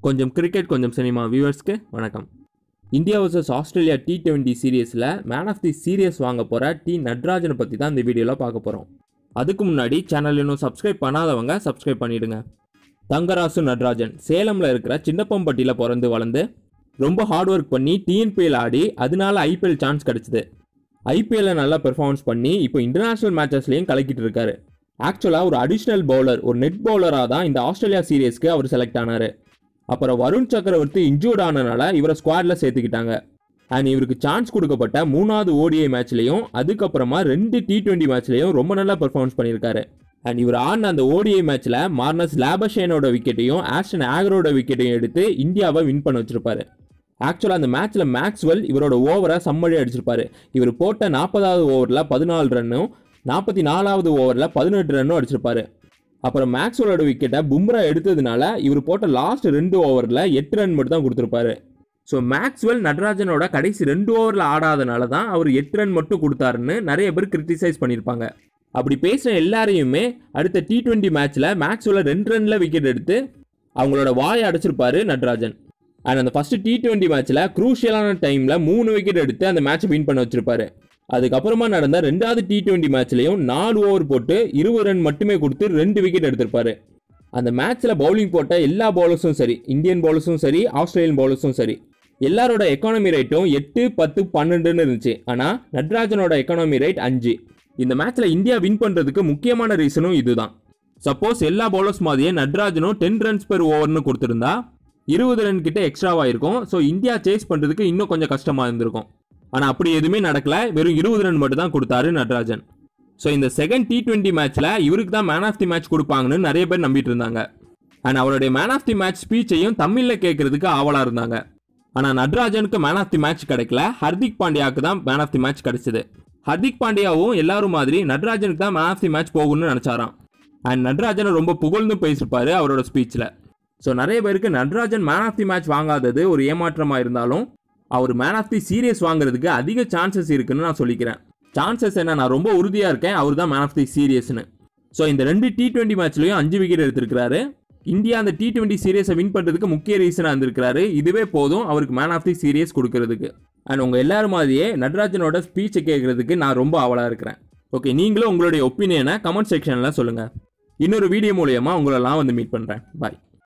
கொஞ்சம் கிரிக்கெட் கொஞ்சம் சினிமா வியூவர்ஸ்க்கு வணக்கம் India vs Australia T twenty சீரியஸில் மேன் ஆஃப் தி சீரியஸ் வாங்க போகிற டி நட்ராஜனை பற்றி தான் இந்த வீடியோவில் பார்க்க போகிறோம் அதுக்கு முன்னாடி சேனல் இன்னும் சப்ஸ்கிரைப் பண்ணாதவங்க சப்ஸ்கிரைப் பண்ணிடுங்க தங்கராசு நட்ராஜன் சேலமில் இருக்கிற சின்னப்பம்பட்டியில் பிறந்து வளர்ந்து ரொம்ப ஹார்ட் ஒர்க் பண்ணி டிஎன்பிஎல் ஆடி அதனால ஐபிஎல் சான்ஸ் கிடச்சிது ஐபிஎல்ல நல்லா பெர்ஃபார்மன்ஸ் பண்ணி இப்போ இன்டர்நேஷனல் மேட்சஸ்லையும் கலக்கிட்டு இருக்காரு ஆக்சுவலாக ஒரு அடிஷ்னல் பவுலர் ஒரு நெட் பவுலராக தான் இந்த ஆஸ்திரேலியா சீரியஸ்க்கு அவர் செலக்ட் ஆனார் அப்புறம் வருண் சக்கரவர்த்தி இன்ஜூர்ட் ஆனனால இவரை ஸ்குவாடில் சேர்த்துக்கிட்டாங்க அண்ட் இவருக்கு சான்ஸ் கொடுக்கப்பட்ட மூணாவது ஓடிஐ மேட்ச்லையும் அதுக்கப்புறமா ரெண்டு டி டுவெண்ட்டி மேட்ச்லையும் ரொம்ப நல்லா பெர்ஃபார்மன்ஸ் பண்ணியிருக்காரு அண்ட் இவர் ஆடின அந்த ஓடிஐ மேட்ச்சில் மார்னஸ் லேபஷேனோட விக்கெட்டையும் ஆஸ்டன் ஆகரோட விக்கெட்டையும் எடுத்து இந்தியாவை வின் பண்ண வச்சிருப்பாரு ஆக்சுவலாக அந்த மேட்ச்சில் மேக்ஸ்வெல் இவரோட ஓவரை சம்மடி அடிச்சிருப்பாரு இவர் போட்ட நாற்பதாவது ஓவரில் பதினாலு ரன்னும் நாற்பத்தி நாலாவது ஓவரில் பதினெட்டு ரன்னும் அடிச்சிருப்பாரு அப்புறம் மேக்ஸ்வெலோட விக்கெட்டை பும்ரா எடுத்ததுனால இவர் போட்ட லாஸ்ட் ரெண்டு ஓவரில் எட்டு ரன் மட்டும் தான் கொடுத்துருப்பாரு ஸோ மேக்ஸ்வெல் நடராஜனோட கடைசி ரெண்டு ஓவரில் ஆடாதனால தான் அவர் எட்டு ரன் மட்டும் கொடுத்தாருன்னு நிறைய பேர் கிரிட்டிசைஸ் பண்ணியிருப்பாங்க அப்படி பேசின எல்லாரையுமே அடுத்த டி டுவெண்ட்டி மேட்ச்சில் மேக்ஸ்வெல்ல ரெண்டு ரனில் விக்கெட் எடுத்து அவங்களோட வாயை அடைச்சிருப்பாரு நடராஜன் அண்ட் அந்த ஃபர்ஸ்ட் டி டுவெண்ட்டி மேட்ச்சில் குரூஷியலான டைமில் மூணு விக்கெட் எடுத்து அந்த மேட்ச்சை வின் பண்ண வச்சிருப்பாரு அதுக்கப்புறமா நடந்த ரெண்டாவது டி டுவெண்ட்டி மேட்ச்லையும் நாலு ஓவர் போட்டு இருபது ரன் மட்டுமே கொடுத்து ரெண்டு விக்கெட் எடுத்திருப்பாரு அந்த மேட்ச்சில் பவுலிங் போட்ட எல்லா பவுலர்ஸும் சரி இந்தியன் பவுலர்ஸும் சரி ஆஸ்திரேலியன் பவுலர்ஸும் சரி எல்லாரோட எக்கானமி ரேட்டும் எட்டு பத்து பன்னெண்டுன்னு இருந்துச்சு ஆனால் நட்ராஜனோட எக்கானமி ரேட் அஞ்சு இந்த மேட்ச்சில் இந்தியா வின் பண்ணுறதுக்கு முக்கியமான ரீசனும் இதுதான் சப்போஸ் எல்லா பவுலர்ஸ் மாதிரியே நட்ராஜனும் டென் ரன்ஸ் பெர் ஓவர்னு கொடுத்துருந்தா இருபது ரன் கிட்ட எக்ஸ்ட்ராவாக இருக்கும் ஸோ இந்தியா சேஸ் பண்ணுறதுக்கு இன்னும் கொஞ்சம் கஷ்டமாக இருந்திருக்கும் ஆனால் அப்படி எதுவுமே நடக்கல வெறும் இருபது ரன் மட்டும் தான் கொடுத்தாரு நட்ராஜன் ஸோ இந்த செகண்ட் டி டுவெண்ட்டி மேட்ச்சில் இவருக்கு தான் மேன் ஆஃப் தி மேட்ச் கொடுப்பாங்கன்னு நிறைய பேர் நம்பிட்டு இருந்தாங்க அண்ட் அவருடைய மேன் ஆஃப் தி மேட்ச் ஸ்பீச்சையும் தமிழில் கேட்கறதுக்கு ஆவலாக இருந்தாங்க ஆனால் நட்ராஜனுக்கு மேன் ஆஃப் தி மேட்ச் கிடைக்கல ஹர்திக் பாண்டியாவுக்கு தான் மேன் ஆஃப் தி மேட்ச் கிடைச்சது ஹர்திக் பாண்டியாவும் எல்லாரும் மாதிரி நட்ராஜனுக்கு தான் மேன் ஆஃப் தி மேட்ச் போகும்னு நினச்சாராம் அண்ட் நட்ராஜனை ரொம்ப புகழ்ந்து பேசியிருப்பாரு அவரோட ஸ்பீச்சில் ஸோ நிறைய பேருக்கு Natarajan man of the match வாங்காதது ஒரு ஏமாற்றமாக இருந்தாலும் அவர் மேன் ஆஃப் தி சீரியஸ் வாங்குறதுக்கு அதிக சான்சஸ் இருக்குன்னு நான் சொல்லிக்கிறேன் சான்சஸ் என்ன நான் ரொம்ப உறுதியாக இருக்கேன் அவர் தான் மேன் ஆஃப் தி சீரியஸ்னு ஸோ இந்த ரெண்டு டி டுவெண்ட்டி மேட்ச்லையும் அஞ்சு விக்கெட் எடுத்திருக்கிறாரு இந்தியா அந்த டி டுவெண்ட்டி சீரியஸை வின் பண்ணுறதுக்கு முக்கிய ரீசனாக இருந்திருக்கிறாரு இதுவே போதும் அவருக்கு மேன் ஆஃப் தி சீரியஸ் கொடுக்கறதுக்கு அண்ட் உங்கள் எல்லாரும் மாதிரியே நட்ராஜனோட ஸ்பீச்சை கேட்கறதுக்கு நான் ரொம்ப ஆவலாக இருக்கிறேன் ஓகே நீங்களும் உங்களுடைய ஒப்பீனியனை கமெண்ட் செக்ஷனில் சொல்லுங்கள் இன்னொரு வீடியோ மூலியமாக உங்களெல்லாம் வந்து மீட் பண்ணுறேன் பாய்